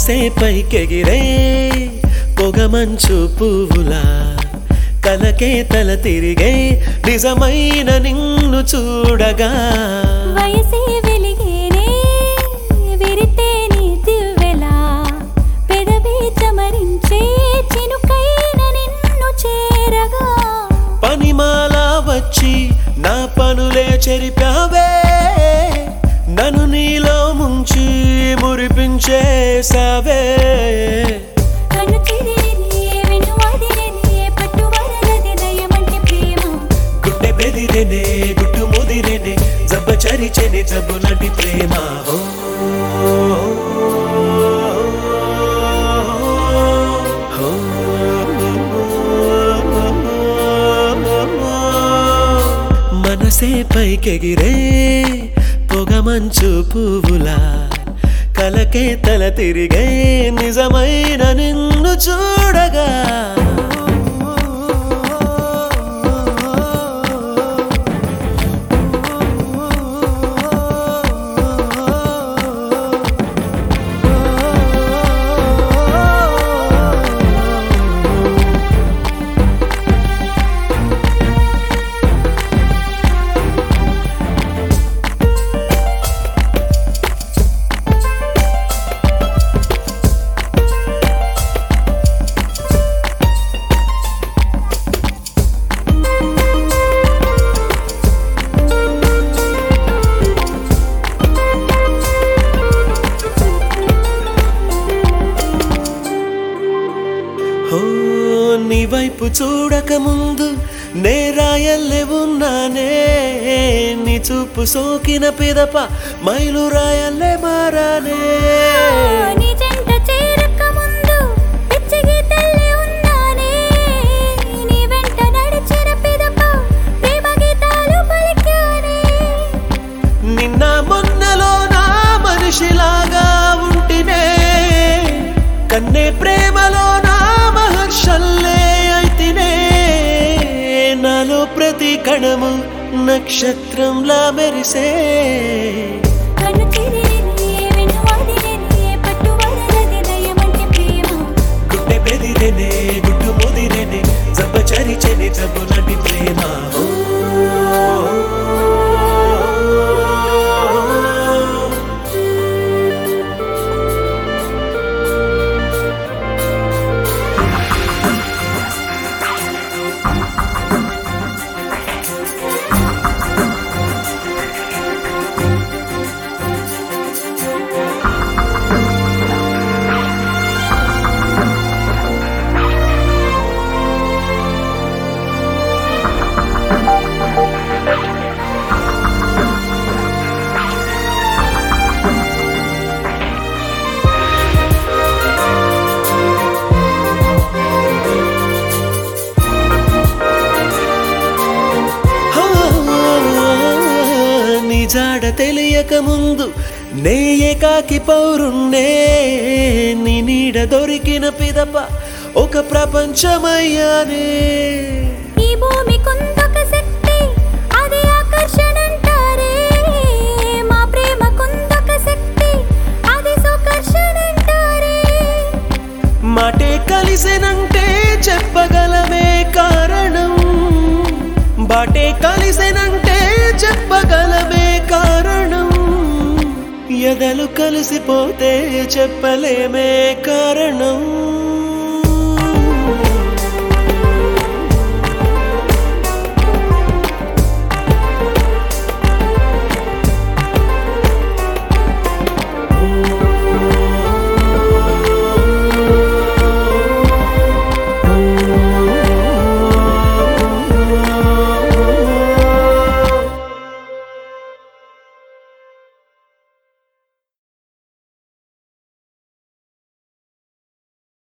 మనసే పైకెగిరే పొగమంచు పువ్వులా కలకే తల తిరిగే నిజమైన నిన్ను చూడగా వయసే వెలిగేనే విరితే నీ దివ్వెలా పెదవి చమరించే చినుకైన నిన్ను చేరగా పనిమాల వచ్చి నా పనులే చెరిపావే నన్ను నీలో ముంచి మురిపించేసావే కన్ను చెదిరిని వెన్ను అదిరిని పట్టు వదలది దయమంటే ప్రేమ గుడ్డె బెదిరేనే గుట్టు ముదిరేనే జబ్బ చరిచెనే జబ్బు లాంటి ప్రేమ ఓ, ఓ, మనసే పైకెగిరే పొగమంచు పువ్వులా కలకే తల తిరిగే నిజమైన నిన్ను చూడగా ఓ నీ వైపు చూడక ముందు నేరాయల్లే ఉన్నానే నీ చూపు సోకిన పిదప మైలు రాయల్లే మారానే నీ జంట చేరక ముందు పిచ్చి గీతల్లే ఉన్నానే నీ వెంట నడిచిన పిదప ప్రేమ గీతాలు పలికానే నిన్న మొన్నలో నా మనిషిలాగా ఉంటినే కన్నే ప్రేమలో నా మహర్షల్లే అయితినే నాలో ప్రతి కణము నక్షత్రంలా మెరిసే కన్ను చెదిరిని వెన్ను అదిరిని పట్టు వదలది దయమంటే ప్రేమ గుడ్డె బెదిరేనే గుడ్డు ముదిరేనే జబ్బ చరిచెనే జబ్బు లాంటి ప్రేమ ఓ, ఆ, నీ జాడ తెలియక ముందు నే ఏకాకి పౌరుణ్ణే నీ నీడ దొరికిన పిదప ఒక ప్రపంచమయ్యానే ఈ భూమి కుందొక శక్తి అది ఆకర్షణ అంటారే మా ప్రేమ కుందొక శక్తి అది సుకర్షణ అంటారే మాటే కలిసెనంటే చెప్పగలమే కారణం బాటే కలిసెనంటే చెప్పగలమే కారణం ఎదలు కలిసిపోతే చెప్పలేమే కారణం